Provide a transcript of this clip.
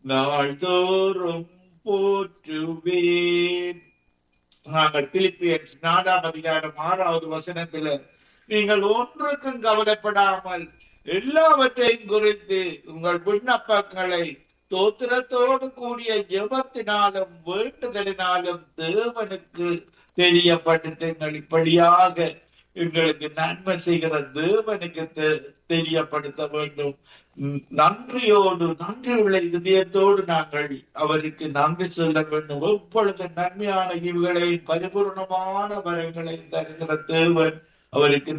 நாள்தோறும் போற்றுவேன் நாங்கள் பிலிப்பியன்ஸ் நாலாம் அதிகாரம் ஆறாவது வசனத்துல நீங்கள் ஒன்றுக்கும் கவலைப்படாமல் எல்லாவற்றையும் குறித்து உங்கள் விண்ணப்பங்களை தோத்திரத்தோடு கூடிய ஜெபத்தினாலும் வேண்டுதலினாலும் தேவனுக்கு தெரியப்படுத்துங்கள் இப்படியாக எங்களுக்கு நன்மை செய்கிற தேவனுக்கு தெ- தெரியப்படுத்த வேண்டும் உம், நன்றியோடு நன்றி உள்ள இதயத்தோடு நாங்கள் அவருக்கு நன்றி சொல்ல வேண்டும் எப்பொழுது நன்மையான இவுகளை பரிபூர்ணமான வரங்களை தருகிற தேவன் அவருக்கு